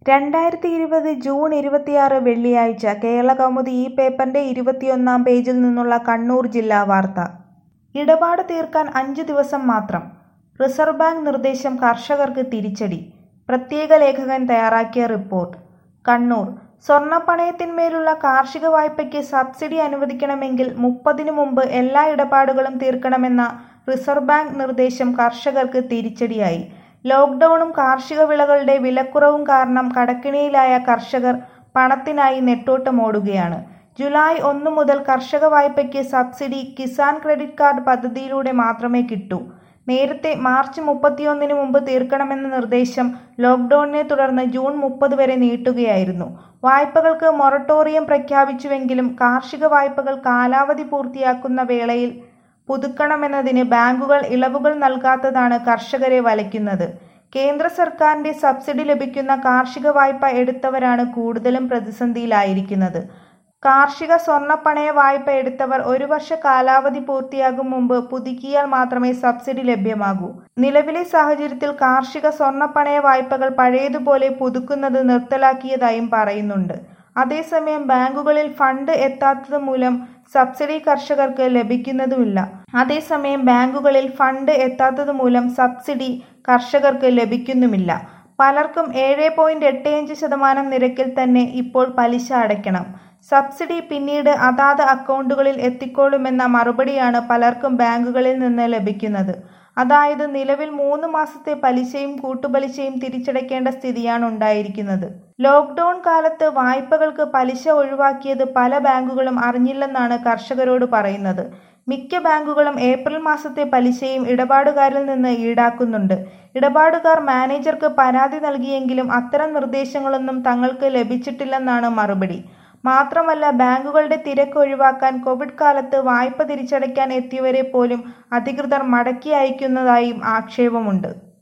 രണ്ടായിരത്തി ഇരുപത് ജൂൺ ഇരുപത്തിയാറ് വെള്ളിയാഴ്ച കേരളകൗമുദി ഈ പേപ്പറിന്റെ ഇരുപത്തിയൊന്നാം പേജിൽ നിന്നുള്ള കണ്ണൂർ ജില്ലാ വാർത്ത ഇടപാട് തീർക്കാൻ അഞ്ചു ദിവസം മാത്രം റിസർവ് ബാങ്ക് നിർദ്ദേശം കർഷകർക്ക് തിരിച്ചടി പ്രത്യേക ലേഖകൻ തയ്യാറാക്കിയ റിപ്പോർട്ട് കണ്ണൂർ സ്വർണ്ണപ്പണയത്തിന്മേലുള്ള കാർഷിക വായ്പയ്ക്ക് സബ്സിഡി അനുവദിക്കണമെങ്കിൽ മുപ്പതിനു മുമ്പ് എല്ലാ ഇടപാടുകളും തീർക്കണമെന്ന റിസർവ് ബാങ്ക് നിർദ്ദേശം കർഷകർക്ക് തിരിച്ചടിയായി ലോക്ഡൌണും കാർഷിക വിളകളുടെ വിലക്കുറവും കാരണം കടക്കിണിയിലായ കർഷകർ പണത്തിനായി നെട്ടോട്ടമോടുകയാണ് ജൂലൈ ഒന്ന് മുതൽ കർഷക വായ്പയ്ക്ക് സബ്സിഡി കിസാൻ ക്രെഡിറ്റ് കാർഡ് പദ്ധതിയിലൂടെ മാത്രമേ കിട്ടൂ നേരത്തെ മാർച്ച് മുപ്പത്തിയൊന്നിന് മുമ്പ് തീർക്കണമെന്ന നിർദ്ദേശം ലോക്ഡൌണിനെ തുടർന്ന് ജൂൺ മുപ്പത് വരെ നീട്ടുകയായിരുന്നു വായ്പകൾക്ക് മൊറട്ടോറിയം പ്രഖ്യാപിച്ചുവെങ്കിലും കാർഷിക വായ്പകൾ കാലാവധി പൂർത്തിയാക്കുന്ന വേളയിൽ പുതുക്കണമെന്നതിന് ബാങ്കുകൾ ഇളവുകൾ നൽകാത്തതാണ് കർഷകരെ വലയ്ക്കുന്നത് കേന്ദ്ര സർക്കാരിന്റെ സബ്സിഡി ലഭിക്കുന്ന കാർഷിക വായ്പ എടുത്തവരാണ് കൂടുതലും പ്രതിസന്ധിയിലായിരിക്കുന്നത് കാർഷിക സ്വർണ്ണപ്പണയ വായ്പ എടുത്തവർ ഒരു വർഷ കാലാവധി പൂർത്തിയാകും മുമ്പ് പുതുക്കിയാൽ മാത്രമേ സബ്സിഡി ലഭ്യമാകൂ നിലവിലെ സാഹചര്യത്തിൽ കാർഷിക സ്വർണ്ണപ്പണയ വായ്പകൾ പഴയതുപോലെ പുതുക്കുന്നത് നിർത്തലാക്കിയതായും പറയുന്നുണ്ട് അതേസമയം ബാങ്കുകളിൽ ഫണ്ട് എത്താത്തത് മൂലം സബ്സിഡി കർഷകർക്ക് ലഭിക്കുന്നതുമില്ല അതേസമയം ബാങ്കുകളിൽ ഫണ്ട് എത്താത്തത് മൂലം സബ്സിഡി കർഷകർക്ക് ലഭിക്കുന്നുമില്ല പലർക്കും ഏഴ് പോയിന്റ് എട്ട് അഞ്ച് ശതമാനം നിരക്കിൽ തന്നെ ഇപ്പോൾ പലിശ അടയ്ക്കണം സബ്സിഡി പിന്നീട് അതാത് അക്കൗണ്ടുകളിൽ എത്തിക്കോളുമെന്ന മറുപടിയാണ് പലർക്കും ബാങ്കുകളിൽ നിന്ന് ലഭിക്കുന്നത് അതായത് നിലവിൽ മൂന്ന് മാസത്തെ പലിശയും കൂട്ടുപലിശയും തിരിച്ചടയ്ക്കേണ്ട സ്ഥിതിയാണ് ഉണ്ടായിരിക്കുന്നത് ലോക്ക്ഡൌൺ കാലത്ത് വായ്പകൾക്ക് പലിശ ഒഴിവാക്കിയത് പല ബാങ്കുകളും അറിഞ്ഞില്ലെന്നാണ് കർഷകരോട് പറയുന്നത് മിക്ക ബാങ്കുകളും ഏപ്രിൽ മാസത്തെ പലിശയും ഇടപാടുകാരിൽ നിന്ന് ഈടാക്കുന്നുണ്ട് ഇടപാടുകാർ മാനേജർക്ക് പരാതി നൽകിയെങ്കിലും അത്തരം നിർദ്ദേശങ്ങളൊന്നും തങ്ങൾക്ക് ലഭിച്ചിട്ടില്ലെന്നാണ് മറുപടി മാത്രമല്ല ബാങ്കുകളുടെ തിരക്ക് ഒഴിവാക്കാൻ കോവിഡ് കാലത്ത് വായ്പ തിരിച്ചടയ്ക്കാൻ എത്തിയവരെ പോലും അധികൃതർ മടക്കി അയക്കുന്നതായും ആക്ഷേപമുണ്ട്